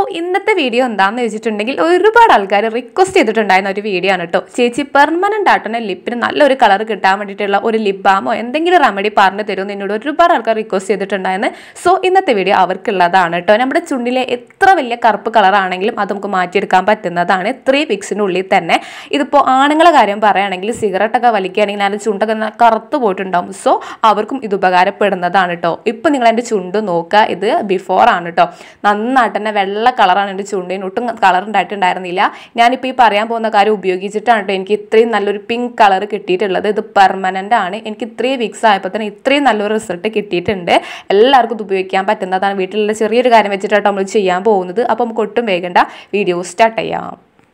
ഇന്നത്തെ വീഡിയോ എന്താണെന്ന് വെച്ചിട്ടുണ്ടെങ്കിൽ ഒരുപാട് ആൾക്കാർ റിക്വസ്റ്റ് ചെയ്തിട്ടുണ്ടായിരുന്ന ഒരു വീഡിയോ ആണ് കേട്ടോ ചേച്ചി പെർമനന്റ് ആയിട്ടുള്ള ലിപ്പിന് നല്ലൊരു കളർ കിട്ടാൻ വേണ്ടിയിട്ടുള്ള ഒരു ലിപ് ബാമോ എന്തെങ്കിലും റെമഡി പറഞ്ഞു തരുമെന്ന് എന്നോട് ഒരുപാട് ആൾക്കാർ റിക്വസ്റ്റ് ചെയ്തിട്ടുണ്ടായിരുന്നു സോ ഇന്നത്തെ വീഡിയോ അവർക്കുള്ളതാണ് കേട്ടോ നമ്മുടെ ചുണ്ടിലെ എത്ര വലിയ കറുപ്പ് കളറാണെങ്കിലും അത് നമുക്ക് മാറ്റിയെടുക്കാൻ പറ്റുന്നതാണ് ത്രീ വീക്സിനുള്ളിൽ തന്നെ ഇതിപ്പോൾ ആണുങ്ങളെ കാര്യം പറയുകയാണെങ്കിൽ സിഗരറ്റൊക്കെ വലിക്കുകയാണെങ്കിൽ അതിൻ്റെ ചുണ്ടൊക്കെ നല്ല കറുത്ത് പോയിട്ടുണ്ടാവും സോ അവർക്കും ഇത് ഉപകാരപ്പെടുന്നതാണ് കേട്ടോ ഇപ്പം നിങ്ങൾ എൻ്റെ ചുണ്ട് നോക്കുക ഇത് ബിഫോർ ആണ് കേട്ടോ നന്നായിട്ട് തന്നെ വെള്ള കളറാണ് എൻ്റെ ചുണ്ടിന് ഒട്ടും കളർ ഉണ്ടായിട്ടുണ്ടായിരുന്നില്ല ഞാനിപ്പോൾ ഈ പറയാൻ പോകുന്ന കാര്യം ഉപയോഗിച്ചിട്ടാണ് കേട്ടോ എനിക്ക് ഇത്രയും നല്ലൊരു പിങ്ക് കളർ കിട്ടിയിട്ടുള്ളത് ഇത് പെർമനൻ്റ് ആണ് എനിക്ക് ത്രീ വീക്സ് ആയപ്പോൾ തന്നെ ഇത്രയും നല്ലൊരു റിസൾട്ട് കിട്ടിയിട്ടുണ്ട് എല്ലാവർക്കും ഇത് ഉപയോഗിക്കാൻ പറ്റുന്നതാണ് വീട്ടിലുള്ള ചെറിയൊരു കാര്യം വെച്ചിട്ടാണ് നമ്മൾ ചെയ്യാൻ പോകുന്നത് അപ്പോൾ നമുക്ക് ഒട്ടും വേഗണ്ട വീഡിയോ സ്റ്റാർട്ട് ചെയ്യാം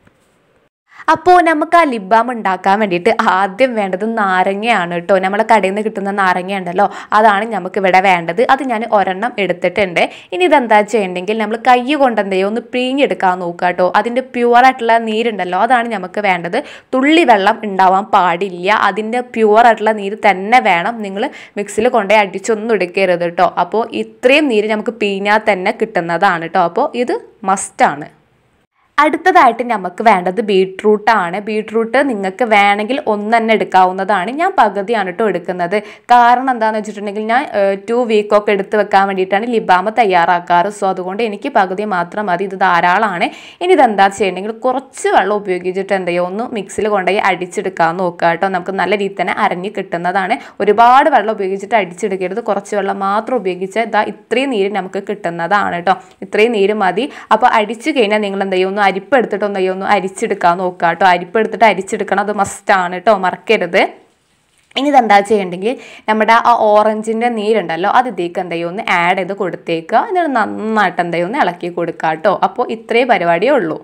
അപ്പോൾ നമുക്ക് ആ ലിപ് ബാം ഉണ്ടാക്കാൻ വേണ്ടിയിട്ട് ആദ്യം വേണ്ടത് നാരങ്ങയാണ് കേട്ടോ നമ്മളെ കടയിൽ നിന്ന് കിട്ടുന്ന നാരങ്ങ ഉണ്ടല്ലോ അതാണ് നമുക്ക് ഇവിടെ വേണ്ടത് അത് ഞാൻ ഒരെണ്ണം എടുത്തിട്ടുണ്ട് ഇനി ഇതെന്താ ചെയ്യണമെങ്കിൽ നമ്മൾ കൈ കൊണ്ട് എന്തെയോ ഒന്ന് പിഴിഞ്ഞെടുക്കാൻ നോക്കുക കേട്ടോ അതിൻ്റെ പ്യുവറായിട്ടുള്ള നീരുണ്ടല്ലോ അതാണ് നമുക്ക് വേണ്ടത് തുള്ളി വെള്ളം ഉണ്ടാവാൻ പാടില്ല അതിൻ്റെ പ്യുവറായിട്ടുള്ള നീര് തന്നെ വേണം നിങ്ങൾ മിക്സിയിൽ കൊണ്ടുപോയി അടിച്ചൊന്നും എടുക്കരുത് കേട്ടോ അപ്പോൾ ഇത്രയും നീര് നമുക്ക് പിഴിഞ്ഞാൽ തന്നെ കിട്ടുന്നതാണ് കേട്ടോ അപ്പോൾ ഇത് മസ്റ്റാണ് അടുത്തതായിട്ട് നമുക്ക് വേണ്ടത് ബീട്രൂട്ട് ആണ് ബീട്രൂട്ട് നിങ്ങൾക്ക് വേണമെങ്കിൽ ഒന്ന് തന്നെ എടുക്കാവുന്നതാണ് ഞാൻ പകുതിയാണ് കേട്ടോ എടുക്കുന്നത് കാരണം എന്താണെന്ന് വെച്ചിട്ടുണ്ടെങ്കിൽ ഞാൻ ടു വീക്കൊക്കെ എടുത്ത് വെക്കാൻ വേണ്ടിയിട്ടാണ് ലിബാമ തയ്യാറാക്കാറ് സോ അതുകൊണ്ട് എനിക്ക് പകുതി മാത്രം മതി ഇത് ധാരാളമാണ് ഇനി ഇതെന്താ ചെയ്യണമെങ്കിൽ കുറച്ച് വെള്ളം ഉപയോഗിച്ചിട്ട് എന്തെയോ ഒന്ന് മിക്സിയിൽ കൊണ്ടുപോയി അടിച്ചെടുക്കാൻ നോക്കുക കേട്ടോ നമുക്ക് നല്ല രീതിയിൽ തന്നെ അരഞ്ഞ് കിട്ടുന്നതാണ് ഒരുപാട് വെള്ളം ഉപയോഗിച്ചിട്ട് അടിച്ചെടുക്കരുത് കുറച്ച് വെള്ളം മാത്രം ഉപയോഗിച്ച് ഇതാ ഇത്രയും നീര് നമുക്ക് കിട്ടുന്നതാണ് കേട്ടോ ഇത്രയും നീര് മതി അപ്പോൾ അടിച്ചു കഴിഞ്ഞാൽ നിങ്ങൾ എന്തെയ്യും ഒന്ന് അരിപ്പ് എടുത്തിട്ട് ഒന്ന് ഒന്ന് അരിച്ചെടുക്കാൻ നോക്കുക കേട്ടോ അരിപ്പ് എടുത്തിട്ട് അരിച്ചെടുക്കണം അത് മസ്റ്റാണ് കേട്ടോ മറക്കരുത് ഇനി ഇതെന്താ ചെയ്യണ്ടെങ്കിൽ നമ്മുടെ ആ ഓറഞ്ചിൻ്റെ നീരുണ്ടല്ലോ അത് ഇതിലേക്ക് എന്തെയ്യും ഒന്ന് ആഡ് ചെയ്ത് കൊടുത്തേക്കുക എന്നിട്ട് നന്നായിട്ട് എന്തെയ്യും ഒന്ന് ഇളക്കി കൊടുക്കുക കേട്ടോ അപ്പോൾ ഇത്രയും പരിപാടിയേ ഉള്ളൂ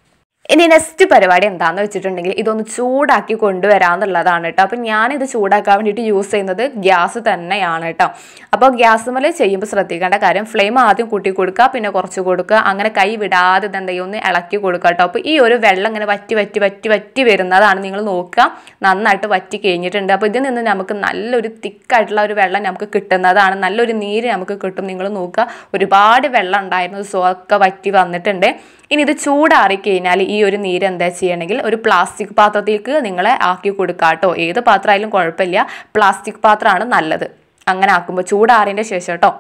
ഇനി നെക്സ്റ്റ് പരിപാടി എന്താണെന്ന് വെച്ചിട്ടുണ്ടെങ്കിൽ ഇതൊന്ന് ചൂടാക്കി കൊണ്ടുവരാമെന്നുള്ളതാണ് കേട്ടോ അപ്പം ഞാനിത് ചൂടാക്കാൻ വേണ്ടിയിട്ട് യൂസ് ചെയ്യുന്നത് ഗ്യാസ് തന്നെയാണ് കേട്ടോ അപ്പോൾ ഗ്യാസ് മേലെ ചെയ്യുമ്പോൾ ശ്രദ്ധിക്കേണ്ട കാര്യം ഫ്ലെയിം ആദ്യം കൂട്ടി കൊടുക്കുക പിന്നെ കുറച്ച് കൊടുക്കുക അങ്ങനെ കൈ വിടാതെ ഇതെന്തെങ്കിലും ഒന്ന് ഇളക്കി കൊടുക്കുക കേട്ടോ അപ്പോൾ ഈ ഒരു വെള്ളം ഇങ്ങനെ വറ്റി വറ്റി വറ്റി വറ്റി വരുന്നതാണ് നിങ്ങൾ നോക്കുക നന്നായിട്ട് വറ്റി കഴിഞ്ഞിട്ടുണ്ട് അപ്പോൾ ഇതിൽ നിന്ന് നമുക്ക് നല്ലൊരു തിക്കായിട്ടുള്ള ഒരു വെള്ളം നമുക്ക് കിട്ടുന്നതാണ് നല്ലൊരു നീര് നമുക്ക് കിട്ടും നിങ്ങൾ നോക്കുക ഒരുപാട് വെള്ളം ഉണ്ടായിരുന്നു സോ ഒക്കെ വറ്റി വന്നിട്ടുണ്ട് ഇനി ഇത് ചൂടാറി കഴിഞ്ഞാൽ ഈ ഒരു നീര് എന്താ ചെയ്യണമെങ്കിൽ ഒരു പ്ലാസ്റ്റിക് പാത്രത്തിലേക്ക് നിങ്ങളെ ആക്കി കൊടുക്കുക കേട്ടോ ഏത് പാത്രമായാലും കുഴപ്പമില്ല പ്ലാസ്റ്റിക് പാത്രമാണ് നല്ലത് അങ്ങനെ ആക്കുമ്പോൾ ചൂടാറിയതിൻ്റെ ശേഷം കേട്ടോ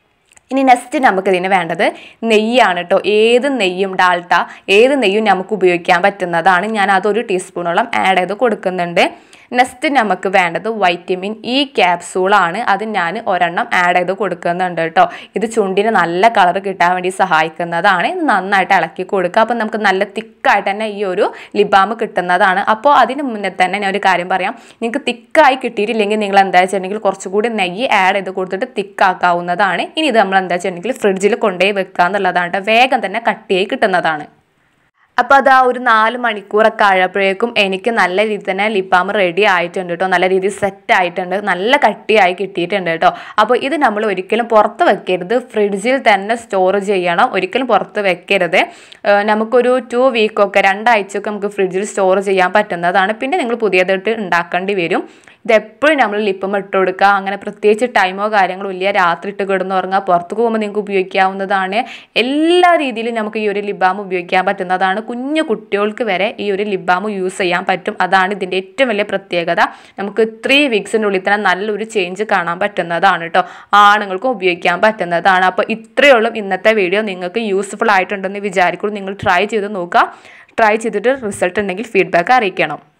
ഇനി നെക്സ്റ്റ് നമുക്ക് ഇതിന് വേണ്ടത് നെയ്യാണ് കേട്ടോ ഏത് നെയ്യും ഡാൾട്ട ഏത് നെയ്യും നമുക്ക് ഉപയോഗിക്കാൻ പറ്റുന്നതാണ് ഞാൻ അതൊരു ടീസ്പൂണോളം ആഡ് ചെയ്ത് കൊടുക്കുന്നുണ്ട് നെക്സ്റ്റ് നമുക്ക് വേണ്ടത് വൈറ്റമിൻ ഇ ക്യാപ്സൂളാണ് അത് ഞാൻ ഒരെണ്ണം ആഡ് ചെയ്ത് കൊടുക്കുന്നുണ്ട് കേട്ടോ ഇത് ചുണ്ടിന് നല്ല കളർ കിട്ടാൻ വേണ്ടി സഹായിക്കുന്നതാണ് ഇത് നന്നായിട്ട് ഇളക്കി കൊടുക്കുക അപ്പം നമുക്ക് നല്ല തിക്കായിട്ട് തന്നെ ഈ ഒരു ലിബാം കിട്ടുന്നതാണ് അപ്പോൾ അതിന് മുന്നേ തന്നെ ഞാൻ ഒരു കാര്യം പറയാം നിങ്ങൾക്ക് തിക്കായി കിട്ടിയിട്ടില്ലെങ്കിൽ നിങ്ങൾ എന്താ വെച്ചിട്ടുണ്ടെങ്കിൽ കുറച്ചുകൂടി നെയ്യ് ആഡ് ചെയ്ത് കൊടുത്തിട്ട് തിക്കാക്കാവുന്നതാണ് ഇനി ഇത് നമ്മൾ എന്താ വെച്ചിട്ടുണ്ടെങ്കിൽ ഫ്രിഡ്ജിൽ കൊണ്ടുപോയി വെക്കുക എന്നുള്ളതാണ് കേട്ടോ വേഗം തന്നെ കട്ടിയായി കിട്ടുന്നതാണ് അപ്പോൾ അത് ആ ഒരു നാല് മണിക്കൂറൊക്കെ ആയപ്പോഴേക്കും എനിക്ക് നല്ല രീതിയിൽ തന്നെ ലിപ്പാം റെഡി ആയിട്ടുണ്ട് കേട്ടോ നല്ല രീതിയിൽ സെറ്റ് ആയിട്ടുണ്ട് നല്ല കട്ടിയായി കിട്ടിയിട്ടുണ്ട് കേട്ടോ അപ്പോൾ ഇത് നമ്മൾ ഒരിക്കലും പുറത്ത് വെക്കരുത് ഫ്രിഡ്ജിൽ തന്നെ സ്റ്റോർ ചെയ്യണം ഒരിക്കലും പുറത്ത് വെക്കരുത് നമുക്കൊരു ടു വീക്കൊക്കെ രണ്ടാഴ്ചയൊക്കെ നമുക്ക് ഫ്രിഡ്ജിൽ സ്റ്റോർ ചെയ്യാൻ പറ്റുന്നതാണ് പിന്നെ നിങ്ങൾ പുതിയതായിട്ട് ഉണ്ടാക്കേണ്ടി വരും ഇത് എപ്പോഴും നമ്മൾ ലിപ്പം ഇട്ട് കൊടുക്കുക അങ്ങനെ പ്രത്യേകിച്ച് ടൈമോ കാര്യങ്ങളോ ഇല്ല രാത്രി ഇട്ട് കിടന്നുറങ്ങുക പുറത്ത് പോകുമ്പോൾ നിങ്ങൾക്ക് ഉപയോഗിക്കാവുന്നതാണ് എല്ലാ രീതിയിലും നമുക്ക് ഈ ഒരു ലിബാം ഉപയോഗിക്കാൻ പറ്റുന്നതാണ് കുഞ്ഞു കുട്ടികൾക്ക് വരെ ഈ ഒരു ലിബാം യൂസ് ചെയ്യാൻ പറ്റും അതാണ് ഇതിൻ്റെ ഏറ്റവും വലിയ പ്രത്യേകത നമുക്ക് ത്രീ വീക്സിൻ്റെ ഉള്ളിൽ തന്നെ നല്ലൊരു ചേഞ്ച് കാണാൻ പറ്റുന്നതാണ് കേട്ടോ ആണുങ്ങൾക്കും ഉപയോഗിക്കാൻ പറ്റുന്നതാണ് അപ്പോൾ ഇത്രയേ ഉള്ളൂ ഇന്നത്തെ വീഡിയോ നിങ്ങൾക്ക് യൂസ്ഫുൾ ആയിട്ടുണ്ടെന്ന് വിചാരിക്കുന്നു നിങ്ങൾ ട്രൈ ചെയ്ത് നോക്കുക ട്രൈ ചെയ്തിട്ട് റിസൾട്ട് ഉണ്ടെങ്കിൽ ഫീഡ്ബാക്ക് അറിയിക്കണം